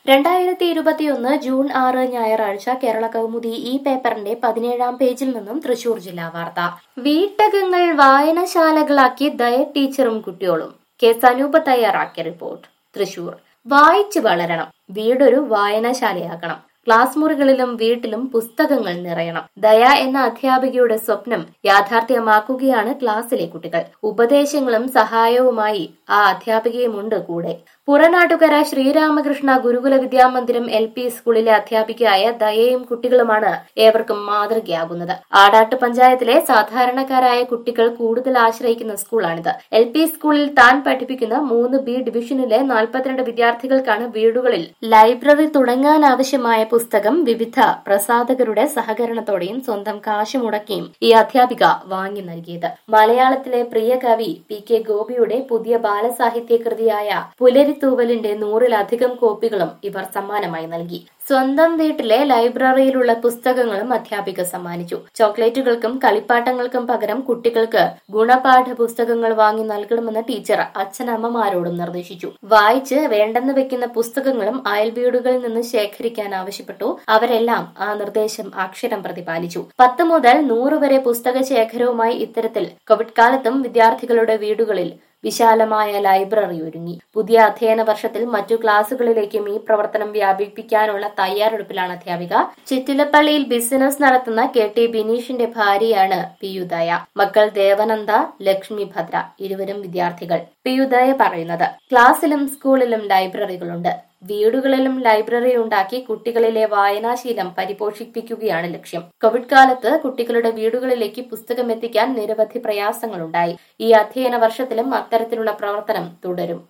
രണ്ടായിരത്തി ഇരുപത്തിയൊന്ന് ജൂൺ ആറ് ഞായറാഴ്ച കേരള കൗമുദി ഈ പേപ്പറിന്റെ പതിനേഴാം പേജിൽ നിന്നും തൃശൂർ ജില്ലാ വാർത്ത വീട്ടകങ്ങൾ വായനശാലകളാക്കി ഡയറ്റ് ടീച്ചറും കുട്ടികളും കെ സനൂപ് തയ്യാറാക്കിയ റിപ്പോർട്ട് തൃശൂർ വായിച്ചു വളരണം വീടൊരു വായനശാലയാക്കണം ക്ലാസ് മുറികളിലും വീട്ടിലും പുസ്തകങ്ങൾ നിറയണം ദയ എന്ന അധ്യാപികയുടെ സ്വപ്നം യാഥാർത്ഥ്യമാക്കുകയാണ് ക്ലാസ്സിലെ കുട്ടികൾ ഉപദേശങ്ങളും സഹായവുമായി ആ അധ്യാപികയുമുണ്ട് കൂടെ പുറനാട്ടുകര ശ്രീരാമകൃഷ്ണ ഗുരുകുല വിദ്യാമന്ദിരം എൽ പി സ്കൂളിലെ അധ്യാപികയായ ദയയും കുട്ടികളുമാണ് ഏവർക്കും മാതൃകയാകുന്നത് ആടാട്ട് പഞ്ചായത്തിലെ സാധാരണക്കാരായ കുട്ടികൾ കൂടുതൽ ആശ്രയിക്കുന്ന സ്കൂളാണിത് എൽ പി സ്കൂളിൽ താൻ പഠിപ്പിക്കുന്ന മൂന്ന് ബി ഡിവിഷനിലെ നാൽപ്പത്തിരണ്ട് വിദ്യാർത്ഥികൾക്കാണ് വീടുകളിൽ ലൈബ്രറി തുടങ്ങാനാവശ്യമായ പുസ്തകം വിവിധ പ്രസാധകരുടെ സഹകരണത്തോടെയും സ്വന്തം കാശ് മുടക്കിയും ഈ അധ്യാപിക വാങ്ങി നൽകിയത് മലയാളത്തിലെ പ്രിയ കവി പി കെ ഗോപിയുടെ പുതിയ ബാലസാഹിത്യ കൃതിയായ പുലരിത്തൂവലിന്റെ നൂറിലധികം കോപ്പികളും ഇവർ സമ്മാനമായി നൽകി സ്വന്തം വീട്ടിലെ ലൈബ്രറിയിലുള്ള പുസ്തകങ്ങളും അധ്യാപിക സമ്മാനിച്ചു ചോക്ലേറ്റുകൾക്കും കളിപ്പാട്ടങ്ങൾക്കും പകരം കുട്ടികൾക്ക് ഗുണപാഠ പുസ്തകങ്ങൾ വാങ്ങി നൽകണമെന്ന് ടീച്ചർ അച്ഛനമ്മമാരോടും നിർദ്ദേശിച്ചു വായിച്ച് വേണ്ടെന്ന് വെക്കുന്ന പുസ്തകങ്ങളും അയൽവീടുകളിൽ നിന്ന് ശേഖരിക്കാൻ ആവശ്യപ്പെട്ടു അവരെല്ലാം ആ നിർദ്ദേശം അക്ഷരം പ്രതിപാലിച്ചു പത്ത് മുതൽ നൂറ് വരെ പുസ്തക ശേഖരവുമായി ഇത്തരത്തിൽ കോവിഡ് കാലത്തും വിദ്യാർത്ഥികളുടെ വീടുകളിൽ വിശാലമായ ലൈബ്രറി ഒരുങ്ങി പുതിയ അധ്യയന വർഷത്തിൽ മറ്റു ക്ലാസുകളിലേക്കും ഈ പ്രവർത്തനം വ്യാപിപ്പിക്കാനുള്ള തയ്യാറെടുപ്പിലാണ് അധ്യാപിക ചിറ്റിലപ്പള്ളിയിൽ ബിസിനസ് നടത്തുന്ന കെ ടി ബിനീഷിന്റെ ഭാര്യയാണ് പിയുദയ മക്കൾ ദേവനന്ദ ലക്ഷ്മി ഭദ്ര ഇരുവരും വിദ്യാർത്ഥികൾ പിയുദയ പറയുന്നത് ക്ലാസ്സിലും സ്കൂളിലും ലൈബ്രറികളുണ്ട് വീടുകളിലും ലൈബ്രറി ഉണ്ടാക്കി കുട്ടികളിലെ വായനാശീലം പരിപോഷിപ്പിക്കുകയാണ് ലക്ഷ്യം കോവിഡ് കാലത്ത് കുട്ടികളുടെ വീടുകളിലേക്ക് പുസ്തകം എത്തിക്കാൻ നിരവധി പ്രയാസങ്ങളുണ്ടായി ഈ അധ്യയന വർഷത്തിലും അത്തരത്തിലുള്ള പ്രവർത്തനം തുടരും